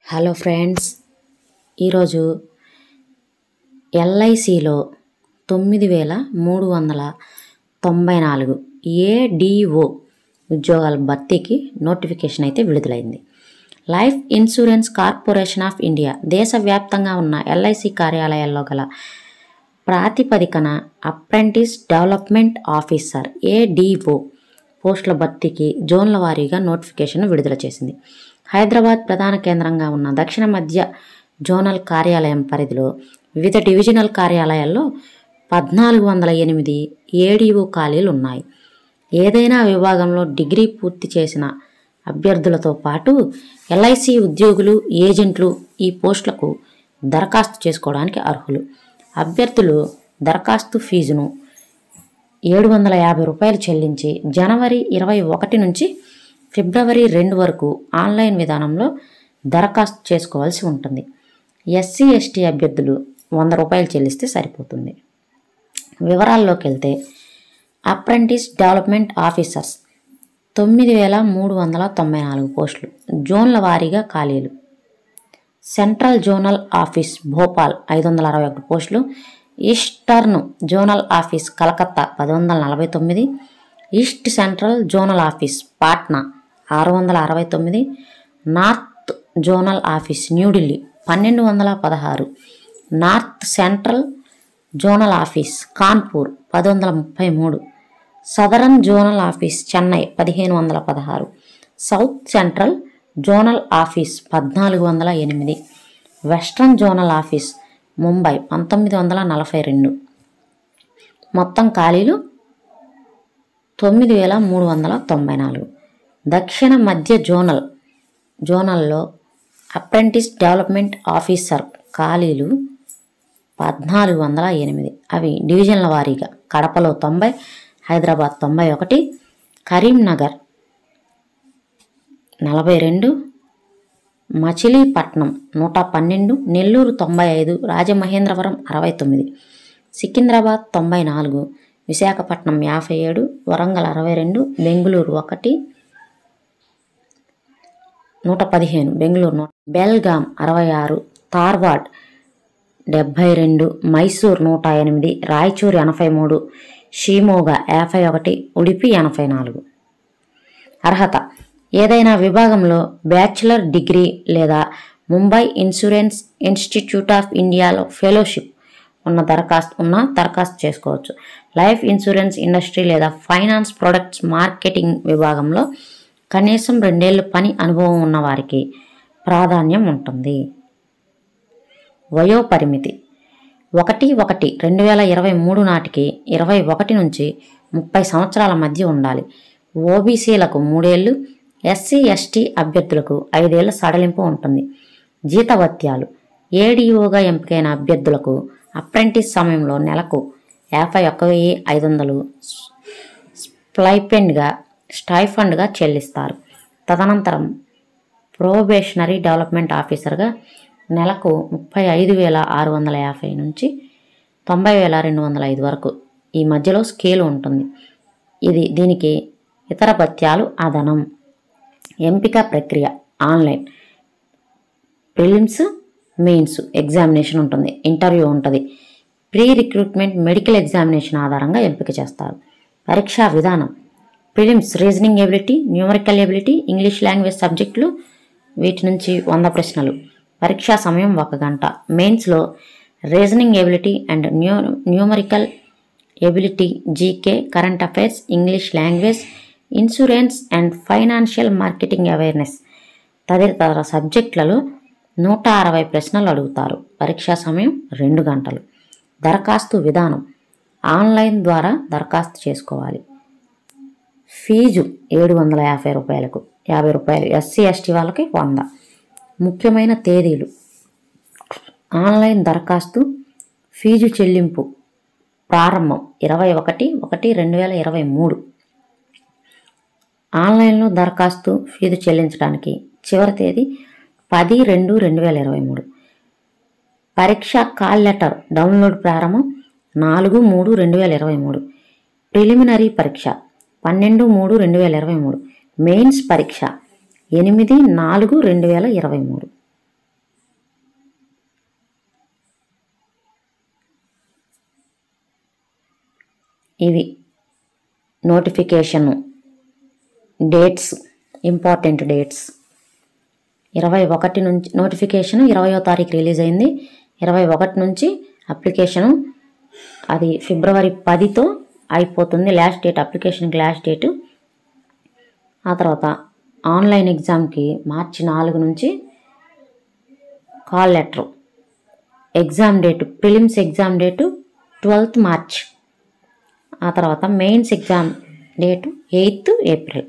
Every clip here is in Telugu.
హలో ఫ్రెండ్స్ ఈరోజు ఎల్ఐసిలో తొమ్మిది వేల మూడు వందల తొంభై నాలుగు ఏడిఓ ఉద్యోగాల భర్తీకి నోటిఫికేషన్ అయితే విడుదలైంది life insurance corporation of India దేశవ్యాప్తంగా ఉన్న ఎల్ఐసి కార్యాలయాల్లో గల ప్రాతిపదికన అప్రెంటిస్ డెవలప్మెంట్ ఆఫీసర్ ఏడిఓ పోస్టుల భర్తీకి జోన్ల వారీగా నోటిఫికేషన్ విడుదల చేసింది హైదరాబాద్ ప్రధాన కేంద్రంగా ఉన్న దక్షిణ మధ్య జోనల్ కార్యాలయం పరిధిలో వివిధ డివిజనల్ కార్యాలయాల్లో పద్నాలుగు వందల ఎనిమిది ఏడీఓ ఖాళీలు ఉన్నాయి ఏదైనా విభాగంలో డిగ్రీ పూర్తి చేసిన అభ్యర్థులతో పాటు ఎల్ఐసి ఉద్యోగులు ఏజెంట్లు ఈ పోస్టులకు దరఖాస్తు చేసుకోవడానికి అర్హులు అభ్యర్థులు దరఖాస్తు ఫీజును ఏడు వందల యాభై రూపాయలు చెల్లించి జనవరి ఇరవై ఒకటి నుంచి ఫిబ్రవరి రెండు వరకు ఆన్లైన్ విధానంలో దరఖాస్తు చేసుకోవాల్సి ఉంటుంది ఎస్సీ ఎస్టీ అభ్యర్థులు వంద రూపాయలు చెల్లిస్తే సరిపోతుంది వివరాల్లోకి వెళ్తే అప్రెంటిస్ డెవలప్మెంట్ ఆఫీసర్స్ తొమ్మిది వేల మూడు వందల తొంభై నాలుగు పోస్టులు జోన్ల వారీగా ఖాళీలు సెంట్రల్ జోనల్ ఆఫీస్ భోపాల్ ఐదు వందల అరవై ఒకటి పోస్టులు ఈస్టర్న్ జోనల్ ఆఫీస్ కలకత్తా పది వందల నలభై తొమ్మిది east central zonal office Patna ఆరు వందల అరవై తొమ్మిది నార్త్ జోనల్ ఆఫీస్ న్యూఢిల్లీ పన్నెండు వందల పదహారు north central zonal office Kanpur పది వందల ముప్పై మూడు సదరన్ జోనల్ ఆఫీస్ చెన్నై పదిహేను వందల పదహారు సౌత్ సెంట్రల్ జోనల్ ఆఫీస్ పద్నాలుగు వందల ఎనిమిది వెస్ట్రన్ జోనల్ ఆఫీస్ ముంబై పంతొమ్మిది వందల నలభై రెండు మొత్తం ఖాళీలు తొమ్మిది వేల మూడు వందల తొంభై నాలుగు దక్షిణ మధ్య జోనల్ జోనల్లో అప్రెంటిస్ డెవలప్మెంట్ ఆఫీసర్ ఖాళీలు పద్నాలుగు వందల ఎనిమిది అవి డివిజన్ల వారీగా కడపలో తొంభై హైదరాబాద్ తొంభై ఒకటి కరీంనగర్ నలభై రెండు మచిలీపట్నం నూట పన్నెండు నెల్లూరు తొంభై ఐదు రాజమహేంద్రవరం అరవై తొమ్మిది సికింద్రాబాద్ తొంభై నాలుగు విశాఖపట్నం యాభై ఏడు వరంగల్ అరవై రెండు బెంగుళూరు ఒకటి నూట పదిహేను బెంగళూరు నూట బెల్గాం అరవై ఆరు ధార్వాడ్ డెబ్భై రెండు మైసూర్ నూట ఎనిమిది రాయచూర్ ఎనభై మూడు షీమోగా యాభై ఒకటి ఉడిపి ఎనభై నాలుగు అర్హత ఏదైనా విభాగంలో బ్యాచిలర్ డిగ్రీ లేదా ముంబై ఇన్సూరెన్స్ ఇన్స్టిట్యూట్ ఆఫ్ ఇండియాలో ఫెలోషిప్ ఉన్న దరఖాస్తు ఉన్న దరఖాస్తు చేసుకోవచ్చు లైఫ్ ఇన్సూరెన్స్ ఇండస్ట్రీ లేదా ఫైనాన్స్ ప్రొడక్ట్స్ మార్కెటింగ్ విభాగంలో కనీసం రెండేళ్ల పని అనుభవం ఉన్న వారికి ప్రాధాన్యం ఉంటుంది వయోపరిమితి ఒకటి ఒకటి రెండు వేల ఇరవై మూడు నాటికి ఇరవై ఒకటి నుంచి ముప్పై సంవత్సరాల మధ్య ఉండాలి ఓబీసీలకు మూడేళ్లు ఎస్సీ ఎస్టీ అభ్యర్థులకు ఐదేళ్ల సడలింపు ఉంటుంది జీతభత్యాలు ఏడీఓగా ఎంపికైన అభ్యర్థులకు అప్రెంటిస్ సమయంలో నెలకు యాభై ఒక్క వెయ్యి ఐదు వందలు స్ప్లైపెండ్గా స్టైఫండ్గా చెల్లిస్తారు తదనంతరం ప్రోబేషనరీ డెవలప్మెంట్ ఆఫీసర్గా నెలకు ముప్పై ఐదు వేల ఆరు వందల యాభై నుంచి తొంభై వేల రెండు వందల ఐదు వరకు ఈ మధ్యలో స్కేల్ ఉంటుంది ఇది దీనికి ఇతర భత్యాలు అదనం ఎంపిక ప్రక్రియ ఆన్లైన్ ప్రిలిమ్స్ మెయిన్స్ ఎగ్జామినేషన్ ఉంటుంది ఇంటర్వ్యూ ఉంటుంది ప్రీ రిక్రూట్మెంట్ మెడికల్ ఎగ్జామినేషన్ ఆధారంగా ఎంపిక చేస్తారు పరీక్షా విధానం prelims reasoning ability numerical ability English language సబ్జెక్టులు వీటి నుంచి వంద ప్రశ్నలు పరీక్షా సమయం ఒక గంట మెయిన్స్లో reasoning ability and new numerical ability GK current affairs English language insurance and financial marketing awareness తదితర సబ్జెక్టులలో నూట అరవై ప్రశ్నలు అడుగుతారు పరీక్షా సమయం రెండు గంటలు దరఖాస్తు విధానం ఆన్లైన్ ద్వారా దరఖాస్తు చేసుకోవాలి ఫీజు ఏడు వందల యాభై రూపాయలకు యాభై రూపాయలు ఎస్సీ ఎస్టీ వాళ్ళకి వంద ముఖ్యమైన తేదీలు ఆన్లైన్ దరఖాస్తు ఫీజు చెల్లింపు ప్రారంభం ఇరవై ఒకటి ఒకటి రెండు వేల ఇరవై మూడు ఆన్లైన్లో దరఖాస్తు ఫీజు చెల్లించడానికి చివరి తేదీ పది రెండు రెండు వేల ఇరవై మూడు పరీక్ష కాల్ లెటర్ డౌన్లోడ్ ప్రారంభం నాలుగు మూడు రెండు వేల ఇరవై మూడు ప్రిలిమినరీ పరీక్ష పన్నెండు మూడు రెండు వేల ఇరవై మూడు మెయిన్స్ పరీక్ష ఎనిమిది నాలుగు రెండు వేల ఇరవై మూడు ఇవి నోటిఫికేషను డేట్స్ ఇంపార్టెంట్ డేట్స్ ఇరవై ఒకటి నుంచి నోటిఫికేషన్ ఇరవయో తారీఖు రిలీజ్ అయింది ఇరవై ఒకటి నుంచి అప్లికేషను అది ఫిబ్రవరి పదితో అయిపోతుంది లాస్ట్ డేట్ అప్లికేషన్కి లాస్ట్ డేటు ఆ తర్వాత ఆన్లైన్ ఎగ్జామ్కి మార్చి నాలుగు నుంచి call letter exam date prelims exam date twelfth March ఆ తర్వాత mains exam date eighth April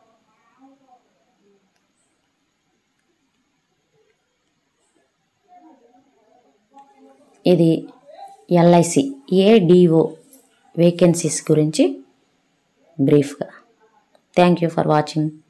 ఇది ఎల్ఐసి ఏడిఓ వేకెన్సీస్ గురించి బ్రీఫ్గా థ్యాంక్ యూ ఫర్ వాచింగ్